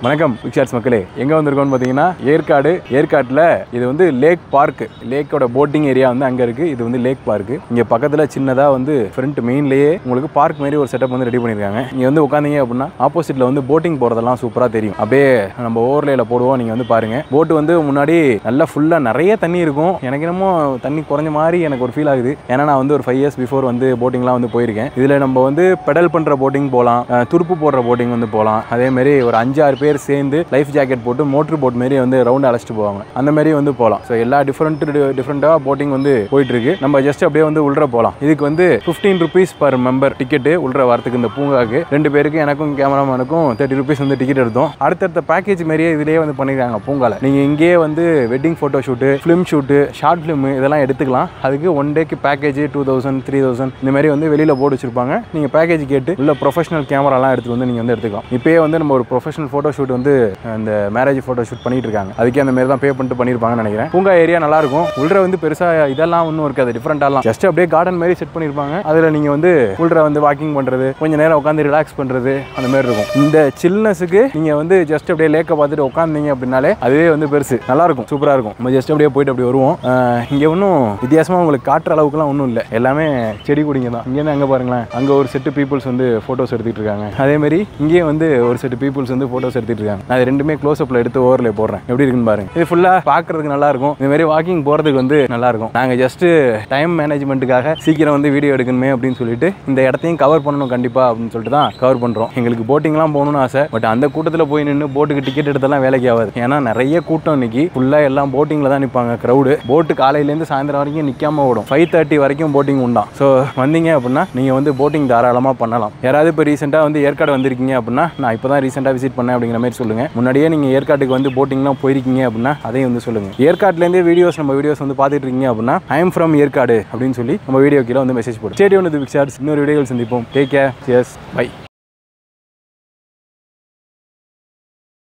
வணக்கம் பிக்சார்ஸ் மக்களே எங்கே வந்திருக்கோம்னு பார்த்தீங்கன்னா ஏற்காடு ஏற்காட்டில் இது வந்து லேக் பார்க் லேக்கோட போட்டிங் ஏரியா வந்து அங்கே இருக்குது இது வந்து லேக் பார்க் இங்கே பக்கத்தில் சின்னதாக வந்து ஃப்ரண்ட் மெயின்லேயே உங்களுக்கு பார்க் மாதிரி ஒரு செட்டப் வந்து ரெடி பண்ணியிருக்காங்க இங்கே வந்து உட்காந்தீங்க அப்படின்னா ஆப்போசிட்டில் வந்து போட்டிங் போகிறதெல்லாம் சூப்பராக தெரியும் அப்படியே நம்ம ஓவர்லேயில் போடுவோம் நீங்கள் வந்து பாருங்கள் போட்டு வந்து முன்னாடி நல்லா ஃபுல்லாக நிறைய தண்ணி இருக்கும் எனக்கு என்னமோ தண்ணி குறைஞ்ச மாதிரி எனக்கு ஒரு ஃபீல் ஆகுது ஏன்னா நான் வந்து ஒரு ஃபைவ் இயர்ஸ் பிஃபோர் வந்து போட்டிங்லாம் வந்து போயிருக்கேன் இதில் நம்ம வந்து பெடல் பண்ணுற போட்டிங் போகலாம் அஹ் துருப்பு போடுற போட்டிங் வந்து போகலாம் அதே மாதிரி ஒரு அஞ்சு ஆறு பேர் சேர்ந்து லைஃப் ஜாக்கெட் போட்டு மோட்டர் போட் மாரி வந்து ரவுண்ட் அழைச்சிட்டு போவாங்க அந்த மாதிரி வந்து போகலாம் ஸோ எல்லா டிஃப்ரெண்ட் டிஃப்ரெண்ட்டாக போட்டிங் வந்து போயிட்டு இருக்கு நம்ம ஜஸ்ட் அப்படியே வந்து உள்ள போகலாம் இதுக்கு வந்து fifteen rupees per member ticket உள்ள வரத்துக்கு இந்த பூங்காக்கு ரெண்டு பேருக்கு எனக்கும் கேமராமேனுக்கும் தேர்ட்டி ருபீஸ் வந்து டிக்கெட் எடுத்தோம் அடுத்தடுத்த பேக்கேஜ் மாதிரியே இதுலேயே வந்து பண்ணிருக்காங்க பூங்கால நீங்கள் இங்கேயே வந்து wedding photo shoot film shoot short film இதெல்லாம் எடுத்துக்கலாம் அதுக்கு ஒன் டேக்கு package two thousand three thousand இந்த மாதிரி வந்து வெளியில் போட்டு வச்சிருப்பாங்க நீங்கள் பேக்கேஜ் கேட்டு உள்ள ப்ரொஃபஷனல் கேமராலாம் எடுத்துட்டு வந்து நீங்கள் வந்து எடுத்துக்கலாம் இப்போயே வந்து நம்ம ஒரு ப்ரொஃபஷனல் ஃபோட்டோ ஷூட் வந்து இந்த மேரேஜ் ஃபோட்டோ ஷூட் பண்ணிட்டு இருக்காங்க அதுக்கே அந்த மாதிரி தான் பே பண்ணிட்டு பண்ணியிருப்பாங்கன்னு நினைக்கிறேன் பூங்கா ஏரியா நல்லா இருக்கும் உள்ள வந்து பெருசாக இதெல்லாம் ஒன்றும் இருக்காது டிஃப்ரெண்டாலாம் ஜஸ்ட் அப்படியே கார்டன் மாதிரி செட் பண்ணியிருப்பாங்க அதில் நீங்கள் வந்து உள்ள வந்து வாக்கிங் பண்ணுறது கொஞ்சம் நேரம் உட்காந்து ரிலாக்ஸ் பண்ணுறது அந்த மாதிரி இருக்கும் இந்த சில்னஸுக்கு நீங்கள் வந்து ஜஸ்ட் அப்படியே லேக்கை பார்த்துட்டு உட்காந்தீங்க அப்படின்னாலே அதுவே வந்து பெருசு நல்லா இருக்கும் சூப்பராக இருக்கும் நம்ம ஜஸ்ட் அப்படியே போயிட்டு அப்படி வருவோம் இங்கே ஒன்றும் வித்தியாசமாக உங்களுக்கு காட்டுற அளவுக்குலாம் ஒன்றும் இல்லை எல்லாமே செடி கொடிங்க தான் இங்கேருந்து அங்கே பாருங்களேன் அங்கே ஒரு செட்டு பீப்புள்ஸ் வந்து ஃபோட்டோஸ் எடுத்துகிட்டு இருக்காங்க அதே மாதிரி இங்கேயும் வந்து ஒரு செட்டு பீப்புள்ஸ் வந்து ஃபோட்டோஸ் எடுத்துகிட்டு இருக்காங்க நான் இது ரெண்டுமே க்ளோஸ் அப்பில் எடுத்து ஓவரில் போடுறேன் எப்படி இருக்குன்னு பாருங்க இது ஃபுல்லாக பார்க்கறதுக்கு நல்லா இருக்கும் இந்த மாதிரி வாக்கிங் போகிறதுக்கு வந்து நல்லா இருக்கும் நாங்கள் ஜஸ்ட் டைம் மேனேஜ்மெண்ட்டுக்காக சீக்கிரம் வந்து வீடியோ எடுக்கணுமே அப்படின்னு சொல்லிட்டு இந்த இடத்தையும் கவர் பண்ணணும் கண்டிப்பாக அப்படின்னு சொல்லிட்டு தான் கவர் பண்ணுறோம் எங்களுக்கு போட்டிங்லாம் போகணும்னு ஆசை பட் அந்த கூட்டத்தில் போய் நின்று போட்டுக்கு டிக்கெட் எடுத்தெல்லாம் வேலைக்கு ஆகாது ஏன்னா நிறைய கூட்டம் இன்னைக்கு ஃபுல்லாக எல்லாம் போட்டிங்கில் தான் நிற்பாங்க க்ரௌடு போட்டு காலையிலேருந்து சாயந்தரம் வரைக்கும் நிற்காம ஓடும் ஃபைவ் தேர்ட்டி வரைக்கும் போட்டிங் உண்டாம் ஸோ வந்தீங்க அப்படின்னா நீங்கள் வந்து போட்டிங் தாராளமாக பண்ணலாம் யாராவது இப்போ ரீசெண்டாக வந்து ஏற்காடு வந்திருக்கீங்க அப்படின்னா நான் இப்போ தான் ரீசெண்டாக விசிட் பண்ணேன் அப்படிங்கிற மாதிரி சொல்லுங்கள் முன்னாடியே நீங்கள் ஏற்காட்டுக்கு வந்து போட்டிங்லாம் போயிருக்கீங்க அப்படின்னா அதையும் வந்து சொல்லுங்கள் ஏற்காட்டுலேருந்தே வீடியோஸ் நம்ம வீடியோஸ் வந்து பார்த்துட்டு இருக்கீங்க அப்படின்னா ஐ எம் ஃப்ரம் ஏற்காடு அப்படின்னு சொல்லி நம்ம வீடியோ கீழே வந்து மெசேஜ் போடும் ஸ்டேடியம் வந்து பிக்சார்ஸ் இன்னொரு வீடியோவில் சந்திப்போம் டேக் கேர் சியர்ஸ் பை